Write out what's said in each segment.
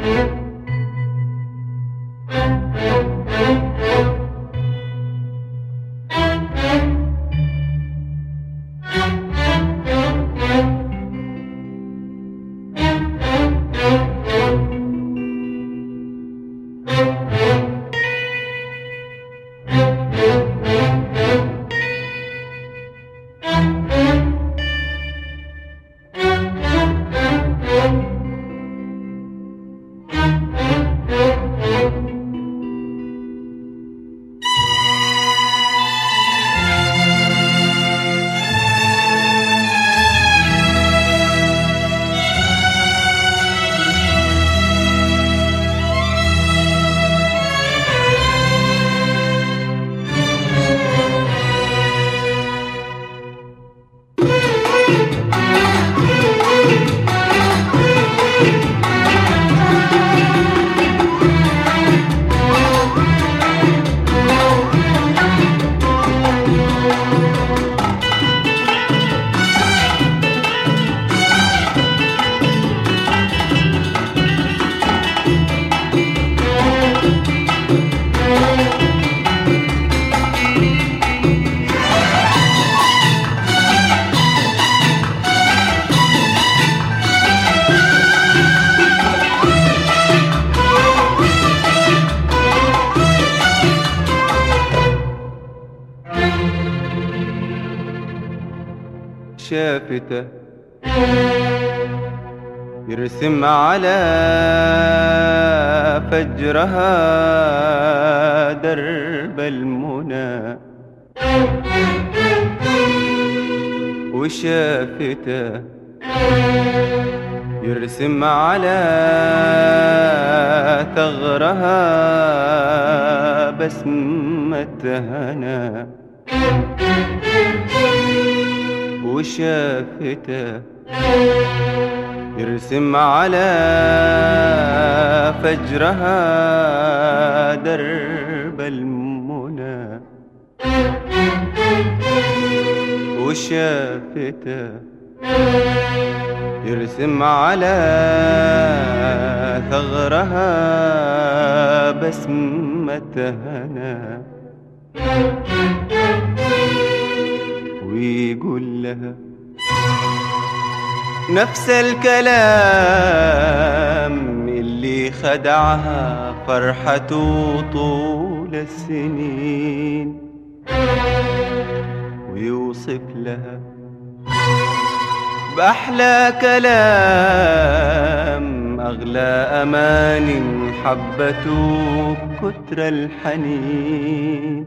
شافته يرسم على فجرها درب المنى وشافته يرسم على ثغرها بسمة هنا وشافته يرسم على فجرها درب المنى وشافته يرسم على ثغرها بسمة هنا ويقول لها نفس الكلام اللي خدعها فرحته طول السنين ويوصف لها بأحلى كلام أغلى أمان حبته كتر الحنين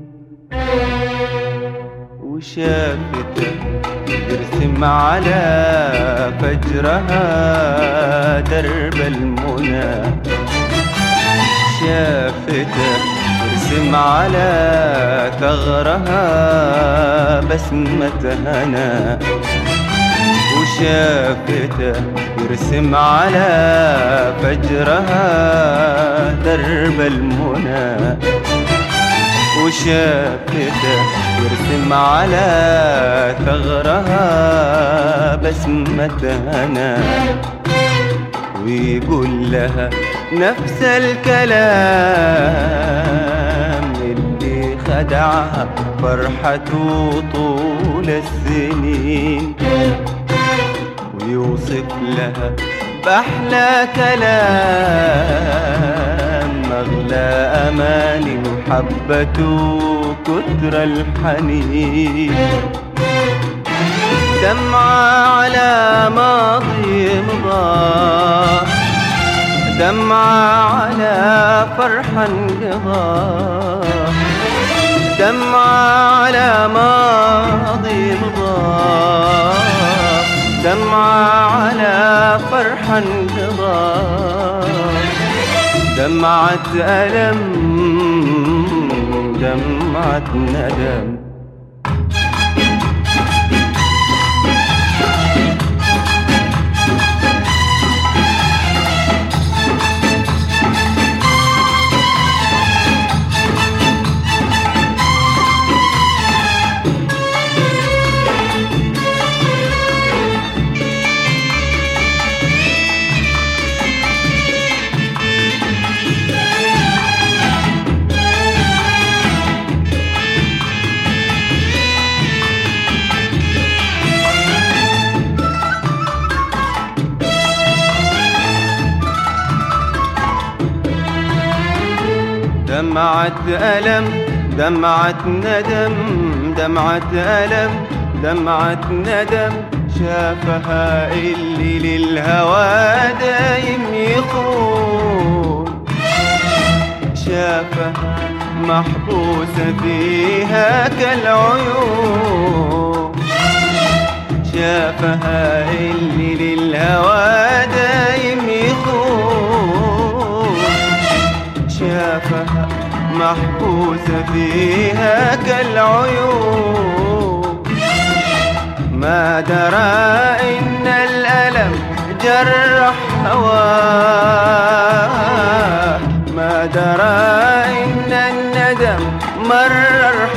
وشافته يرسم على فجرها درب المنى شافته يرسم على ثغرها بسمة هنا وشافته يرسم على فجرها درب المنى وشافته يرسم على ثغرها بسمة هنا ويقول لها نفس الكلام اللي خدعها فرحته طول السنين ويوصف لها بأحلى كلام أغلى أماني وحبته كتر الحنين دمعة على ماضي مضى دمعة على فرح انقضى دمعة على ماضي مضى دمعة على فرح انقضى دمعة ألم دمعة ندم دمعة ألم دمعة ندم دمعة ألم دمعة ندم شافها اللي للهوى دايم يخون شافها محبوسة فيها كالعيون شافها اللي للهوى دايم يخون شافها محبوسة فيها كالعيون ما درى إن الألم جرح هواه ما درى إن الندم مرر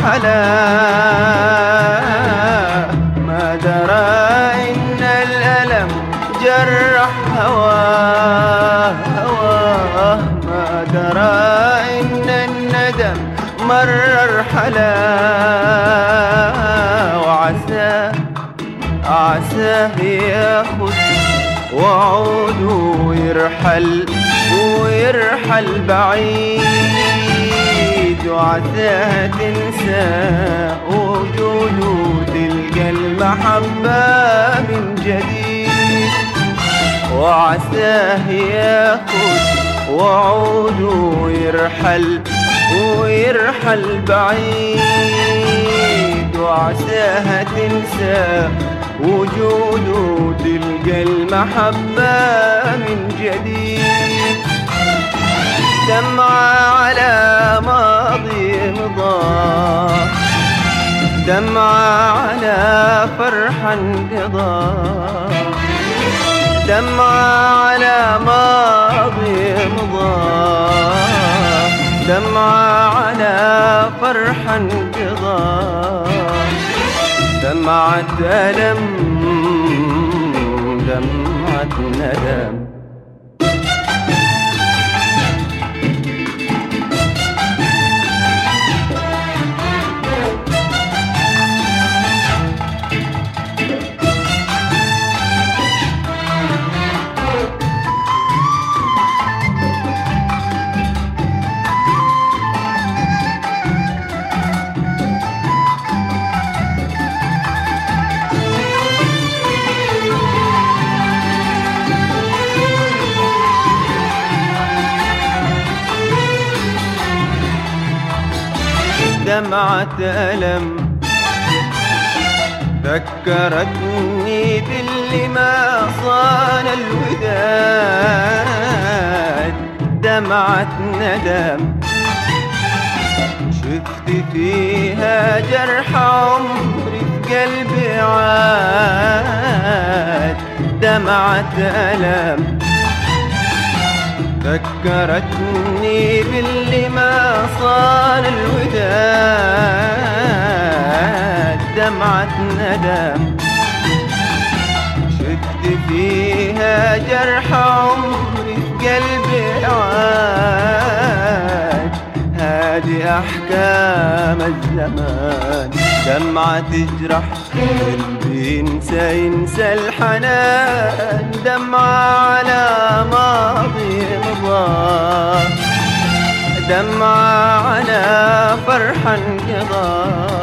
حلاه ما درى إن الألم جرح هواه هواه ما درى إن الندم مرر حلاه وعسى عساه ياخد وعود ويرحل ويرحل بعيد وعساه تنسى وجوده تلقى المحبة من جديد وعساه ياخد وعود ويرحل ويرحل بعيد وعساها تنسى وجوده تلقى المحبة من جديد دمعة على ماضي مضى دمعة على فرحة انقضى دمعة على ماضي مضى دمعة على فرحة انقضى دمعة ألم دمعة ندم دمعة ألم ذكرتني باللي ما صان الوداد دمعة ندم شفت فيها جرح عمري في قلبي عاد دمعة ألم ذكرتني باللي ما صار الوداد دمعة ندم شد فيها جرح عمري في قلبي عاد هادي أحكام الزمان دمعة تجرح قلبي ينسى ينسى الحنان دمعة على ماضي مضى دمعة على فرحة انقضى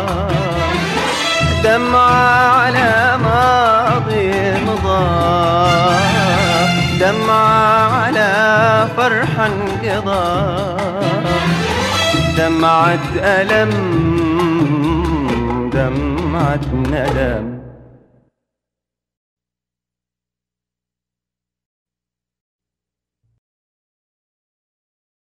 دمعة على ماضي مضى دمعة على فرحة انقضى دمعة ألم دمعة ندم